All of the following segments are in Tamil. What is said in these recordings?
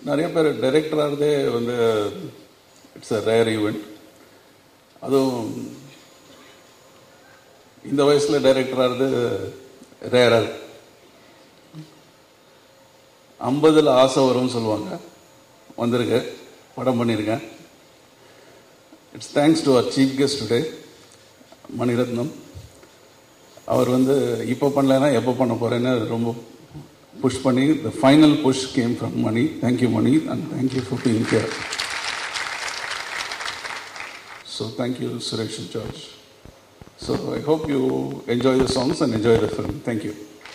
நிறைய பேர் டைரக்டர் ஆகிறதே வந்து இட்ஸ் அ ரேர் ஈவெண்ட் அதுவும் இந்த வயசில் டைரக்டர் ஆகிறது ரேரர் ஐம்பதில் ஆசை வரும்னு சொல்லுவாங்க வந்திருக்கு படம் பண்ணியிருக்கேன் it's thanks to our chief guest today Mani Ratnam அவர் வந்து இப்போ பண்ணலைன்னா எப்போ பண்ண போகிறேன்னு ரொம்ப புஷ் பண்ணி the final push came from Mani thank you Mani and thank you for being care so thank you Suresh George so I hope you enjoy the songs and enjoy the film thank you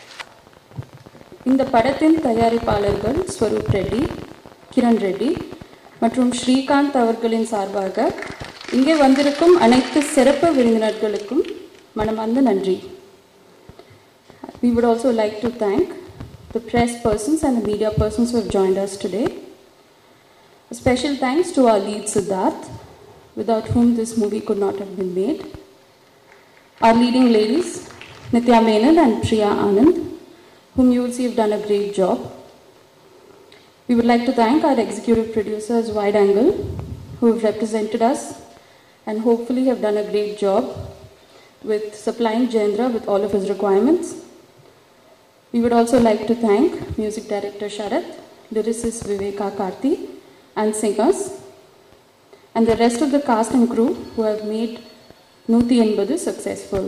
இந்த படத்தின் தயாரிப்பாளர்கள் ஸ்வரூப் ரெட்டி கிரண் ரெட்டி மற்றும் ஸ்ரீகாந்த் அவர்களின் சார்பாக இங்கே வந்திருக்கும் அனைத்து சிறப்பு விருந்தினர்களுக்கும் மனமார்ந்த நன்றி We would also like to thank the press persons and the media persons who have joined us today. A special thanks to our lead Siddharth, without whom this movie could not have been made. Our leading ladies, Nitya Menon and Priya Anand, whom you will see have done a great job. We would like to thank our executive producers, Wide Angle, who have represented us and hopefully have done a great job with supplying Jendra with all of his requirements. We would also like to thank music director Sharath, lyricist Viveka Karthi, and singers, and the rest of the cast and crew who have made Nuti Enbadu successful.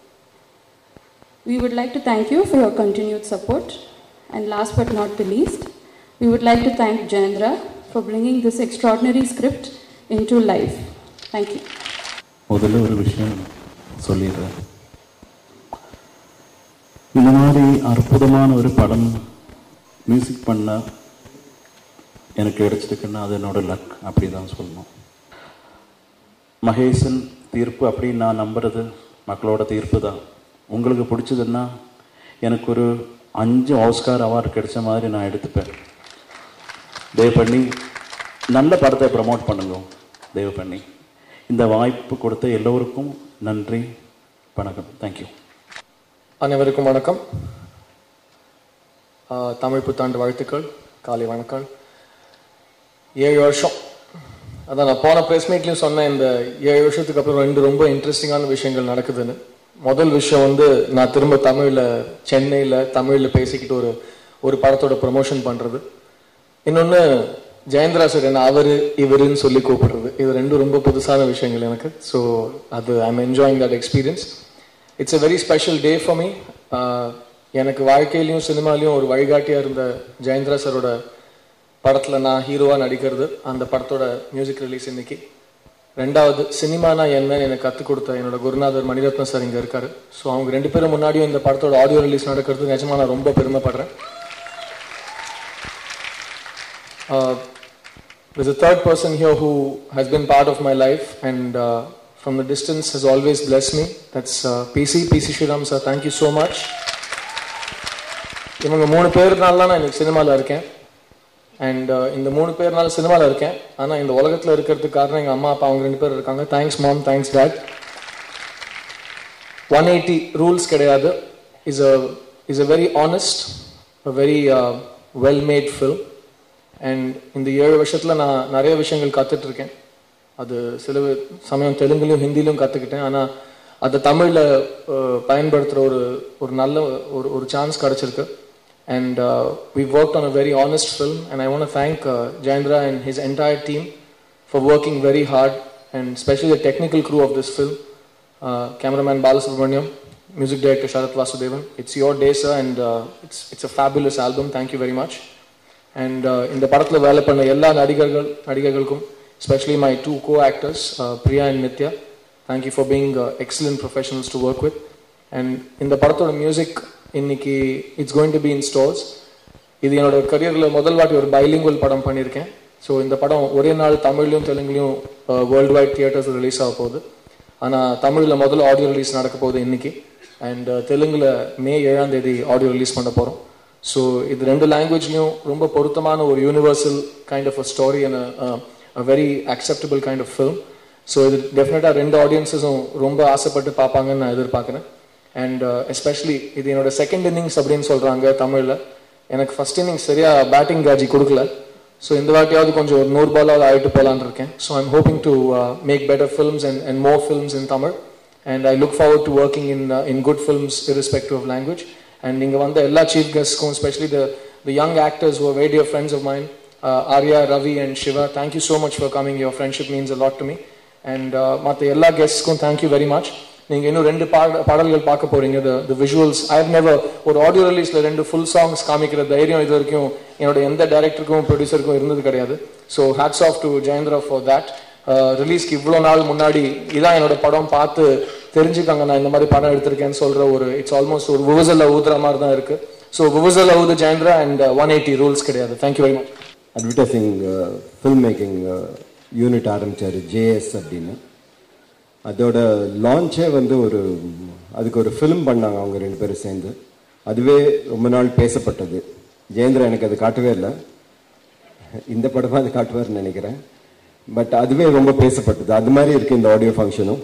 We would like to thank you for your continued support. And last but not the least, we would like to thank Jayendra for bringing this extraordinary script into life. Thank you. முதல்ல ஒரு விஷயம் சொல்லிடுறேன் இந்த மாதிரி அற்புதமான ஒரு படம் மியூசிக் பண்ண எனக்கு கிடைச்சிருக்குன்னா அது என்னோட லக் அப்படி தான் சொல்லணும் மகேசன் தீர்ப்பு அப்படின்னு நான் நம்புறது மக்களோட தீர்ப்பு தான் உங்களுக்கு பிடிச்சதுன்னா எனக்கு ஒரு அஞ்சு ஆஸ்கார் அவார்டு கிடைச்ச மாதிரி நான் எடுத்துப்பேன் தயவு பண்ணி நல்ல படத்தை ப்ரமோட் பண்ணுங்க தயவு பண்ணி இந்த வாய்ப்பு கொடுத்த எல்லோருக்கும் நன்றி வணக்கம் தேங்க்யூ அனைவருக்கும் வணக்கம் ஆஹ் தமிழ் புத்தாண்டு வாழ்த்துக்கள் காலை வணக்கம் ஏழு வருஷம் அதான் நான் போன ப்ரெஸ் மீட்லையும் சொன்னேன் இந்த ஏழு வருஷத்துக்கு அப்புறம் ரெண்டு ரொம்ப இன்ட்ரெஸ்டிங்கான விஷயங்கள் நடக்குதுன்னு முதல் விஷயம் வந்து நான் திரும்ப தமிழில் சென்னையில் தமிழில் பேசிக்கிட்டு ஒரு ஒரு படத்தோட ப்ரமோஷன் பண்ணுறது இன்னொன்று ஜெயந்திரா சார் என்ன அவரு இவருன்னு சொல்லி கூப்பிடுறது இது ரெண்டும் ரொம்ப புதுசான விஷயங்கள் எனக்கு ஸோ அது I am enjoying that experience it's a very special day for me எனக்கு வாழ்க்கையிலையும் சினிமாலையும் ஒரு வழிகாட்டியாக இருந்த ஜெயந்திரா சாரோட படத்தில் நான் ஹீரோவாக நடிக்கிறது அந்த படத்தோட மியூசிக் ரிலீஸ் இன்னைக்கு ரெண்டாவது சினிமானா என்னன்னு எனக்கு கற்றுக் கொடுத்த என்னோட குருநாதர் மணிரத்னம் சார் இங்கே இருக்காரு ஸோ அவங்க ரெண்டு பேரும் முன்னாடியும் இந்த படத்தோட ஆடியோ ரிலீஸ் நடக்கிறது நிஜமா நான் ரொம்ப பெருமைப்படுறேன் Uh, there's a third person here who has been part of my life and uh, from the distance has always blessed me. That's uh, PC. PC Shriram sir, thank you so much. இவங்க மூணு பேர்னால தான் நான் இன்னைக்கு சினிமாவில் இருக்கேன் அண்ட் இந்த மூணு பேர்னால சினிமாவில் இருக்கேன் ஆனால் இந்த உலகத்தில் இருக்கிறதுக்கு காரணம் எங்கள் அம்மா அப்பா அவங்க ரெண்டு பேர் இருக்காங்க thanks mom thanks dad one eighty rules கிடையாது is a is a very honest a very well made film and இந்த ஏழு வருஷத்தில் நான் நிறைய விஷயங்கள் கற்றுட்டு இருக்கேன் அது சில சமயம் தெலுங்குலையும் ஹிந்திலையும் கற்றுக்கிட்டேன் ஆனால் அதை தமிழில் பயன்படுத்துகிற ஒரு ஒரு நல்ல ஒரு ஒரு சான்ஸ் கிடச்சிருக்கு and we work on a very honest film and I want thank Jayendra and his entire team for working very hard and specially the technical crew of this film cameraman Balasubramaniam music director Sharath Vasudevan it's your day sir and it's it's a fabulous album thank you very much and இந்த படத்தில் வேலை பண்ண எல்லா நடிகர்கள் நடிகர்களுக்கும் specially my two co actors Priya and Nithya thank you for being excellent professionals to work with and இந்த படத்தோட மியூசிக் இன்னைக்கு it's going to be in stores இது என்னோட கரியரில் முதல் வாட்டி ஒரு பைலிங்குவல் படம் பண்ணியிருக்கேன் ஸோ இந்த படம் ஒரே நாள் தமிழ்லையும் தெலுங்குலையும் வேர்ல்டு வைட் தியேட்டர்ஸ் ரிலீஸ் ஆக போகுது ஆனால் தமிழில் முதல்ல ஆடியோ ரிலீஸ் நடக்க போகுது இன்னைக்கு அண்ட் தெலுங்கில் மே ஏழாம் தேதி ஆடியோ ரிலீஸ் பண்ண போகிறோம் ஸோ இது ரெண்டு லாங்குவேஜ்லையும் ரொம்ப பொருத்தமான ஒரு universal kind of a story and a very acceptable kind of film so இது டெஃபினட்டாக ரெண்டு ஆடியன்ஸஸும் ரொம்ப ஆசைப்பட்டு பார்ப்பாங்கன்னு நான் எதிர்பார்க்குறேன் அண்ட் எஸ்பெஷலி இது என்னோட செகண்ட் இன்னிங்ஸ் அப்படின்னு சொல்கிறாங்க தமிழில் எனக்கு ஃபர்ஸ்ட் இன்னிங்ஸ் சரியாக பேட்டிங் காஜி கொடுக்கல ஸோ இந்த வாட்டியாவது கொஞ்சம் ஒரு நூறு பாலாவது ஆகிட்டு போகலான்னு இருக்கேன் so I'm hoping to make better films and and more films in Tamil and I look forward to working in in good films irrespective of language and இங்கே வந்த எல்லா சீஃப் கெஸ்ட்க்கும் especially the the young actors who are very dear friends of mine uh, Arya, Ravi and Shiva thank you so much for coming your friendship means a lot to me and uh, மற்ற எல்லா கெஸ்ட்ஸ்க்கும் thank you very much நீங்க இன்னும் ரெண்டு பாட பாடல்கள் பார்க்க போறீங்க the the visuals i have never ஒரு ஆடியோ ரிலீஸ்ல ரெண்டு ஃபுல் சாங்ஸ் காமிக்கிற தைரியம் இது வரைக்கும் என்னோட எந்த டைரக்டருக்கும் ப்ரொடியூசருக்கும் இருந்தது கிடையாது so hats off to Jayendra for that ரிலீஸ்க்கு இவ்வளோ நாள் முன்னாடி இதான் என்னோட படம் பார்த்து தெரிஞ்சுக்காங்க நான் இந்த மாதிரி படம் எடுத்திருக்கேன்னு சொல்ற ஒரு இட்ஸ் ஆல்மோஸ்ட் ஒரு விவசல்ல ஊதுற மாதிரி தான் இருக்கு ஸோ விவசல்ல ஊது Jayendra and one eighty rules கிடையாது thank you very much advertising film making unit ஆரம்பித்தார் ஜேஎஸ் அப்படின்னு அதோட லான்ச்சே வந்து ஒரு அதுக்கு ஒரு ஃபிலிம் பண்ணாங்க அவங்க ரெண்டு பேரும் சேர்ந்து அதுவே ரொம்ப நாள் பேசப்பட்டது ஜெயேந்திரா எனக்கு அது காட்டவே இல்லை இந்த படமா அது காட்டுவார்னு நினைக்கிறேன் பட் அதுவே ரொம்ப பேசப்பட்டது அது மாதிரி இருக்கு இந்த ஆடியோ ஃபங்க்ஷனும்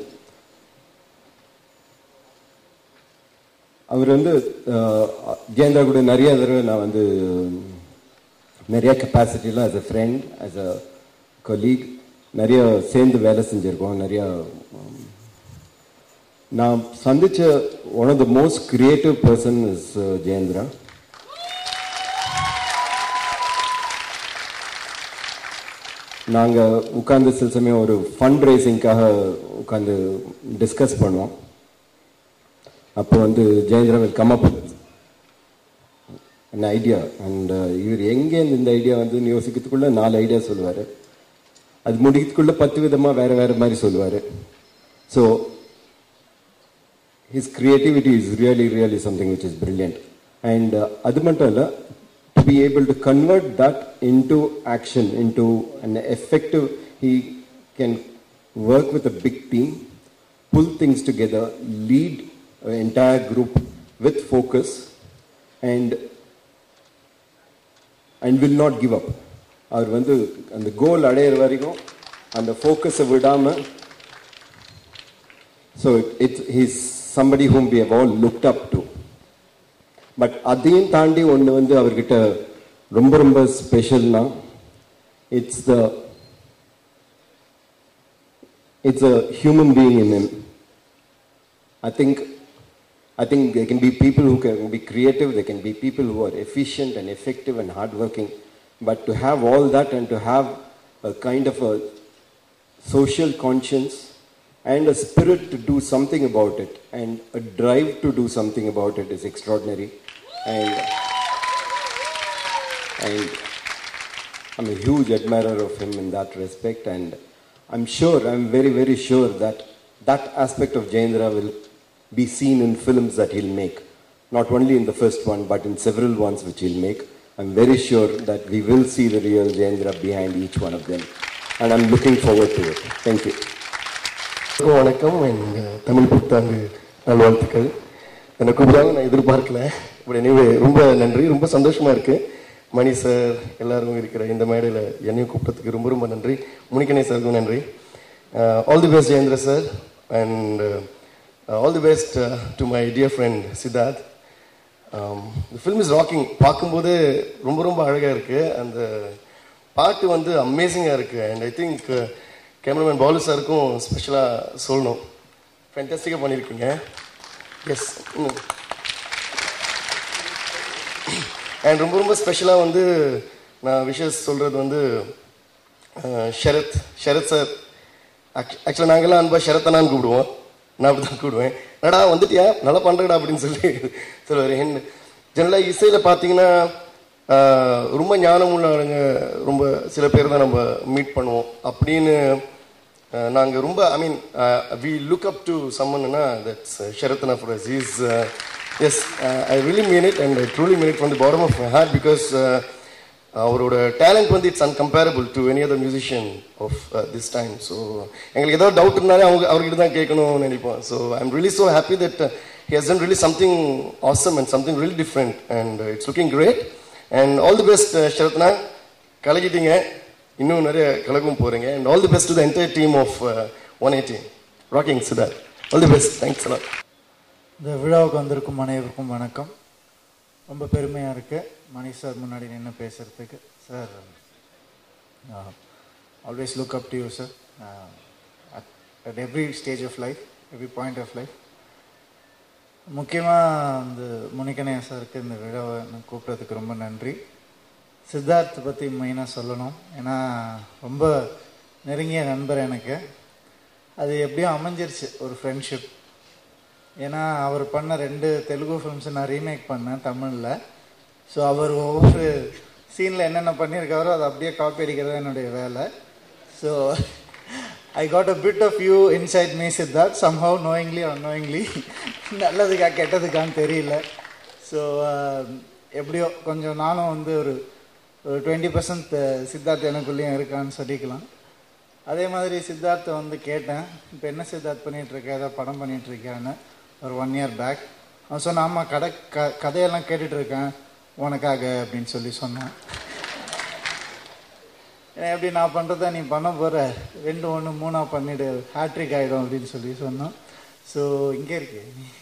அவர் வந்து அஹ், ஜெயேந்திரா கூட நிறைய தடவை நான் வந்து நிறைய கெப்பாசிட்டியில் as a friend as a colleague நிறைய சேர்ந்து வேலை செஞ்சுருக்கோம் நிறைய உம், நான் சந்திச்ச one of the most creative person is Jayendra நாங்கள் உட்கார்ந்து சில சமயம் ஒரு ஃபண்ட் ரைசிங்காக உட்காந்து டிஸ்கஸ் பண்ணுவோம் அப்போ வந்து Jayendra will come up an idea and இவர் எங்கேருந்து இந்த ஐடியா வந்து யோசிக்கிறதுக்குள்ள நாலு ஐடியா சொல்லுவார் அது முடிக்கிறதுக்குள்ள பத்து விதமாக வேற வேற மாதிரி சொல்லுவார் so his creativity is really, really something which is brilliant. And uh, அது மட்டும் இல்லை to be able to convert that into action, into an effective, he can work with a big team, pull things together, lead an entire group with focus, and and will not give up அவர் வந்து அந்த கோல் அடையிற வரைக்கும் அந்த ஃபோக்கஸை விடாமல் so it's he's somebody whom we have all looked up to but அதையும் தாண்டி ஒன்று வந்து அவர்கிட்ட ரொம்ப ரொம்ப ஸ்பெஷல்னா it's the it's a human being in him I think I think there can be people who can be creative, there can be people who are efficient and effective and hardworking. But to have all that and to have a kind of a social conscience and a spirit to do something about it and a drive to do something about it is extraordinary. And, and I'm a huge admirer of him in that respect, and I'm sure, I'm very, very sure that that aspect of Jayendra will be seen in films that he'll make. Not only in the first one, but in several ones which he'll make. I'm very sure that we will see the real Jayendra behind each one of them. And I'm looking forward to it. Thank you. எல்லாருக்கும் வணக்கம் எங்க தமிழ் புத்தாண்டு நல்வாழ்த்துக்கள் என்னை கூப்பிடாங்க நான் எதிர்பார்க்கல இப்படி எனவே ரொம்ப நன்றி ரொம்ப சந்தோஷமா இருக்கு மணி சார் எல்லாரும் இருக்கிற இந்த மேடையில் என்னையும் கூப்பிட்டதுக்கு ரொம்ப ரொம்ப நன்றி முனிக்கணை சாருக்கும் நன்றி all the best Jayendra sir and all the best to my dear friend Siddharth இந்த ஃபில்ம் இஸ் ராக்கிங் பார்க்கும்போது ரொம்ப ரொம்ப அழகாக இருக்கு அந்த பாட்டு வந்து அமேசிங்காக இருக்கு and I think cameraman Balu சாருக்கும் ஸ்பெஷலாக சொல்லணும் ஃபேன்டாஸ்டிக்காக பண்ணியிருக்கீங்க எஸ் அண்ட் ரொம்ப ரொம்ப ஸ்பெஷலாக வந்து நான் விஷஸ் சொல்கிறது வந்து அஹ், ஷரத் ஷரத் சார் ஆக்சுவலாக நாங்கள்லாம் அன்பா ஷரத்தனான்னு கூப்பிடுவோம் நான் அப்படி தான் கூப்பிடுவேன் என்னடா வந்துட்டியா நல்லா பண்ணுறடா அப்படின்னு சொல்லி சொல்லுவார் என்ன ஜெனரலாக இசையில் பார்த்தீங்கன்னா ஆஹ், ரொம்ப ஞானம் உள்ளவங்க ரொம்ப சில பேர் தான் நம்ம மீட் பண்ணுவோம் அப்படின்னு நாங்கள் ரொம்ப I mean we look up to சம்மன்னா தட்ஸ் ஷரத்னா for us is yes I really mean it and I truly mean it from the bottom of my heart because அவரோட டேலண்ட் வந்து it's incomparable to any other musician of this time so எங்களுக்கு ஏதாவது டவுட் இருந்தாலே அவங்க அவர்கிட்ட தான் கேட்கணும்னு நினைப்போம் so I am really so happy that he has done really something awesome and something really different and uh, it's looking great and all the best uh, ஷரத்னா கலக்கிட்டீங்க இன்னும் நிறைய கலக்கும் போறீங்க and all the best to the entire team of uh, 180 rocking Siddharth all the best thanks a lot இந்த விழாவுக்கு வந்திருக்கும் அனைவருக்கும் வணக்கம் ரொம்ப பெருமையாக இருக்குது மணி சார் முன்னாடி நின்று பேசுகிறதுக்கு sir always look up to you sir at every stage of life every point of life முக்கியமாக இந்த முனிகணையா சாருக்கு இந்த விழாவை நான் கூப்பிட்றதுக்கு ரொம்ப நன்றி சித்தார்த் பற்றி மெயினாக சொல்லணும் ஏன்னா ரொம்ப நெருங்கிய நண்பர் எனக்கு அது எப்படியும் அமைஞ்சிருச்சு ஒரு ஃப்ரெண்ட்ஷிப் ஏன்னா அவர் பண்ண ரெண்டு தெலுங்கு ஃபிலிம்ஸை நான் ரீமேக் பண்ணேன் தமிழில் ஸோ அவர் ஒவ்வொரு சீனில் என்னென்ன பண்ணியிருக்காரோ அதை அப்படியே காப்பி அடிக்கிறது என்னுடைய வேலை so I got a bit of you inside me Siddharth somehow knowingly unknowingly நல்லதுக்கா கெட்டதுக்கான்னு தெரியல ஸோ எப்படியோ கொஞ்சம் நானும் வந்து ஒரு ஒரு டுவெண்ட்டி பர்சன்ட் சித்தார்த் எனக்குள்ளேயும் இருக்கான்னு சொல்லிக்கலாம் அதே மாதிரி சித்தார்த்தை வந்து கேட்டேன் இப்போ என்ன சித்தார்த் பண்ணிட்டு இருக்க ஏதாவது படம் பண்ணிட்டு இருக்கியான்னு ஒரு ஒன் இயர் பேக் அவன் சொன்னான் ஆமாம் கடை க கதையெல்லாம் கேட்டுட்டு இருக்கேன் உனக்காக அப்படின்னு சொல்லி சொன்னான் ஏன்னா எப்படி நான் பண்ணுறத நீ பண்ண போகிற ரெண்டு ஒன்று மூணாக பண்ணிவிடு ஹேட்ரிக் ஆகிடும் அப்படின்னு சொல்லி சொன்னான் ஸோ இங்கே இருக்கு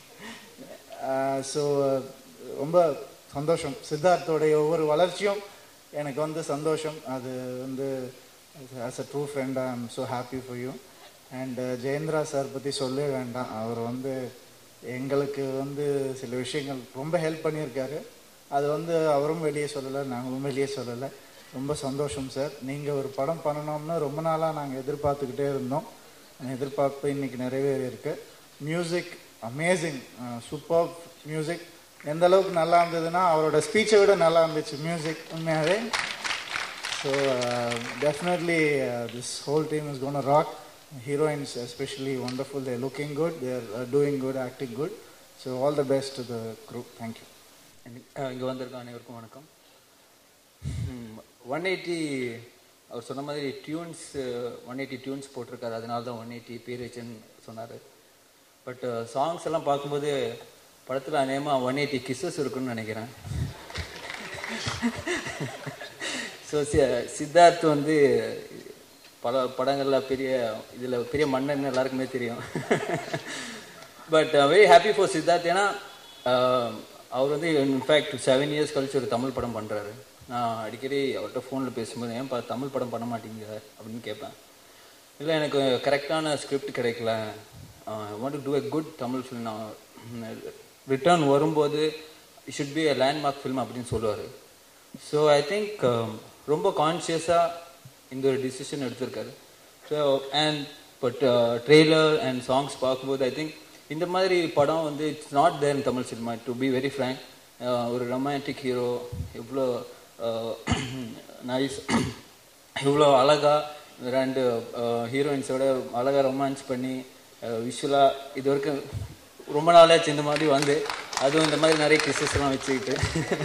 ஸோ ரொம்ப சந்தோஷம் சித்தார்த்தோடைய ஒவ்வொரு வளர்ச்சியும் எனக்கு வந்து சந்தோஷம் அது வந்து as a true friend I am so happy for you and Jayendra sir பற்றி சொல்லவே வேண்டாம் அவர் வந்து எங்களுக்கு வந்து சில விஷயங்கள் ரொம்ப ஹெல்ப் பண்ணியிருக்காரு அது வந்து அவரும் வெளியே சொல்லலை நாங்களும் வெளியே சொல்லலை ரொம்ப சந்தோஷம் சார் நீங்கள் ஒரு படம் பண்ணணும்னு ரொம்ப நாளாக நாங்கள் எதிர்பார்த்துக்கிட்டே இருந்தோம் அந்த எதிர்பார்ப்பு இன்னைக்கு நிறைவேறி இருக்கு மியூசிக் அமேசிங் சூப்பர் மியூசிக் எந்த அளவுக்கு நல்லா இருந்ததுன்னா அவரோட ஸ்பீச்சை விட நல்லா இருந்துச்சு மியூசிக் உண்மையாகவே so definitely this whole team is gonna rock heroines especially wonderful they're looking good they're doing good acting good so all the best to the group thank you இங்கே வந்திருக்க அனைவருக்கும் வணக்கம் ஒன் எயிட்டி அவர் சொன்ன மாதிரி டியூன்ஸ் ஒன் எயிட்டி டியூன்ஸ் போட்டிருக்காரு அதனால தான் ஒன் எயிட்டி பேர் வச்சுன்னு சொன்னார் பட் சாங்ஸ் எல்லாம் பார்க்கும்போது படத்தில் அநேகமாக ஒன் எயிட்டி கிஸ்ஸஸ் இருக்குன்னு நினைக்கிறேன் ஸோ சித்தார்த் வந்து பல படங்களில் பெரிய இதில் பெரிய மன்னன் எல்லாருக்குமே தெரியும் but very happy for Siddharth ஏன்னா அவர் வந்து இன்ஃபேக்ட் செவன் இயர்ஸ் கழிச்சு ஒரு தமிழ் படம் பண்ணுறாரு நான் அடிக்கடி அவர்கிட்ட ஃபோனில் பேசும்போது ஏன்ப்பா தமிழ் படம் பண்ண மாட்டீங்க அப்படின்னு கேட்பேன் இல்லை எனக்கு கரெக்டான ஸ்கிரிப்ட் கிடைக்கல want to do a good Tamil film நான் ரிட்டர்ன் வரும்போது should be a landmark film அப்படின்னு சொல்லுவார் ஸோ ஐ திங்க் ரொம்ப கான்ஷியஸாக இந்த ஒரு டிசிஷன் எடுத்திருக்காரு so and but trailer and songs பார்க்கும்போது ஐ திங்க் இந்த மாதிரி படம் வந்து it's not there in Tamil cinema to be very frank ஒரு ரொமான்டிக் ஹீரோ இவ்வளோ நைஸ் இவ்வளோ அழகாக ரெண்டு ஹீரோயின்ஸோட அழகாக ரொமான்ஸ் பண்ணி விஷுவலாக இது வரைக்கும் ரொம்ப நாளாச்சு இந்த மாதிரி வந்து அதுவும் இந்த மாதிரி நிறைய கிசஸ்லாம் வச்சுக்கிட்டு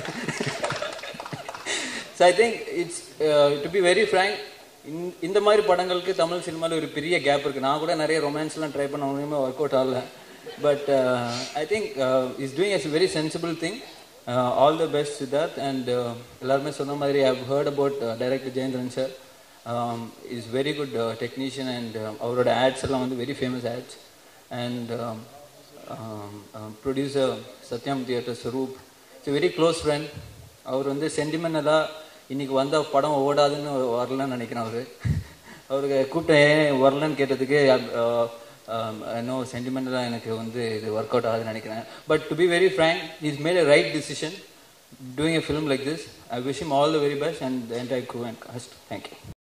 so I think it's to be very frank இந்த மாதிரி படங்களுக்கு தமிழ் சினிமாவில் ஒரு பெரிய கேப் இருக்குது நான் கூட நிறைய ரொமான்ஸ்லாம் ட்ரை பண்ண ஒன்றுமே ஒர்க் அவுட் ஆகல but I think is doing as very sensible thing all the best Siddharth and எல்லாருமே சொன்ன மாதிரி I heard about director Jayendran sir is very good technician and அவரோட ஆட்ஸ் எல்லாம் வந்து very famous ads and producer Sathyam theatre Swaroop it's very close friend அவர் வந்து சென்டிமெண்டலாக இன்னைக்கு வந்த படம் ஓடாதுன்னு வரலன்னு நினைக்கிறேன் அவர் அவருக்கு கூப்பிட்டேன் ஏன் வரலன்னு கேட்டதுக்கு இன்னும் சென்டிமெண்டலாக எனக்கு வந்து இது ஒர்க் அவுட் ஆகுதுன்னு நினைக்கிறேன் but to be very frank is made a right decision doing a film like this. I wish him all the very best and the entire crew and cast. Thank you.